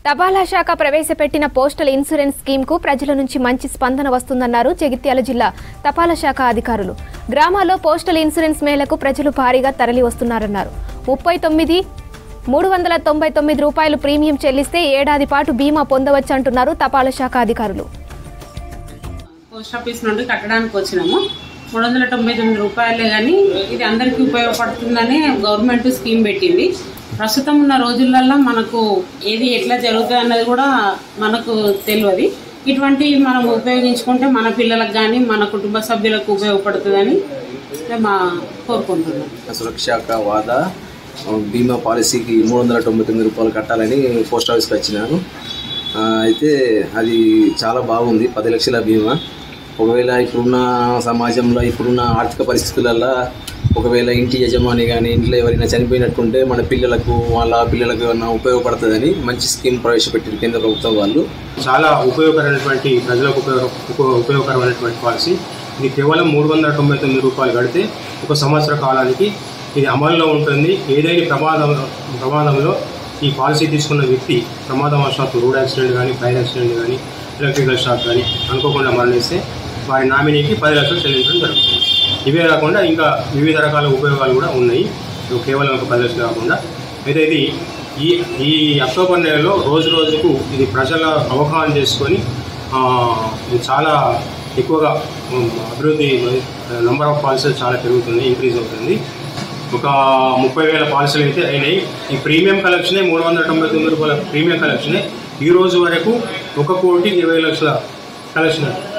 తపాలా శాఖ ప్రవేశపెట్టిన పోస్టల్ ఇన్సూరెన్స్ స్కీమ్ కు ప్రజల నుంచి మంచి స్పందన వస్తుందన్నారు జగిత్యాల జిల్లా తపాలా శాఖ అధికారులు గ్రామాల్లో పోస్టల్ ఇన్సూరెన్స్ మేళకు ప్రజలు భారీగా తరలి వస్తున్నారన్నారు ముప్పై తొమ్మిది మూడు వందల తొంభై తొమ్మిది రూపాయలు ప్రీమియం చెల్లిస్తే ఏడాది పాటు బీమా పొందవచ్చు అంటున్నారు తపాలా శాఖ అధికారులు పోస్ట్ ఆఫీస్ నుండి కట్టడానికి వచ్చినాము మూడు వందల తొంభై తొమ్మిది రూపాయలే కానీ ఇది అందరికీ ఉపయోగపడుతుందని గవర్నమెంట్ స్కీమ్ పెట్టింది ప్రస్తుతం ఉన్న రోజులలో మనకు ఏది ఎట్లా జరుగుతుంది అన్నది కూడా మనకు తెలియదు ఇటువంటివి మనం ఉపయోగించుకుంటే మన పిల్లలకు కానీ మన కుటుంబ సభ్యులకు ఉపయోగపడుతుందని మా కోరుకుంటున్నాం సురక్ష కా వాదా బీమా పాలసీకి మూడు వందల తొంభై తొమ్మిది రూపాయలు కట్టాలని పోస్ట్ ఆఫీస్కి వచ్చినాను ఆ, అయితే అది చాలా బాగుంది పది లక్షల బీమా ఒకవేళ ఇప్పుడున్న సమాజంలో ఇప్పుడున్న ఆర్థిక పరిస్థితులలో ఒకవేళ ఇంటి యజమాని కానీ ఇంట్లో ఎవరైనా చనిపోయినట్టుంటే మన పిల్లలకు వాళ్ళ పిల్లలకు ఏమన్నా ఉపయోగపడుతుందని మంచి స్కీమ్ ప్రవేశపెట్టారు కేంద్ర ప్రభుత్వం వాళ్ళు చాలా ఉపయోగకరమైనటువంటి ప్రజలకు ఉపయోగ ఉప- ఉపయోగకరమైనటువంటి పాలసీ ఇది కేవలం మూడు వందల తొంభై తొమ్మిది రూపాయలు కడితే ఒక సంవత్సర కాలానికి ఇది అమల్లో ఉంటుంది ఏదైనా ప్రమాదం ప్రమాదంలో ఈ పాలసీ తీసుకున్న వ్యక్తి ప్రమాదవశాత్తు రోడ్ యాక్సిడెంట్ కానీ ఫైర్ యాక్సిడెంట్ కానీ ఎలక్ట్రికల్ షాక్ కానీ అనుకోకుండా మరణిస్తే వారి నామినీకి పది లక్షలు చెల్లించడం జరుగుతుంది ఇవే కాకుండా ఇంకా వివిధ రకాల ఉపయోగాలు కూడా ఉన్నాయి ఇవి కేవలం ఒక పది లక్షలు కాకుండా అయితే ఇది ఈ ఈ అక్టోబర్ నెలలో రోజు రోజుకు ఇది ప్రజల అవగాహన చేసుకొని ఆ, ఇది చాలా ఎక్కువగా ఉమ్, అభివృద్ధి నంబర్ ఆఫ్ పాలసీలు చాలా పెరుగుతుంది ఇంక్రీజ్ అవుతుంది ఒక ముప్పై వేల పాలసీలు అయితే అయినాయి ఈ ప్రీమియం కలెక్షనే మూడు వందల తొంభై తొమ్మిది రూపాయల ప్రీమియం కలెక్షనే ఈ రోజు వరకు ఒక కోటి ఇరవై లక్షల కలెక్షన్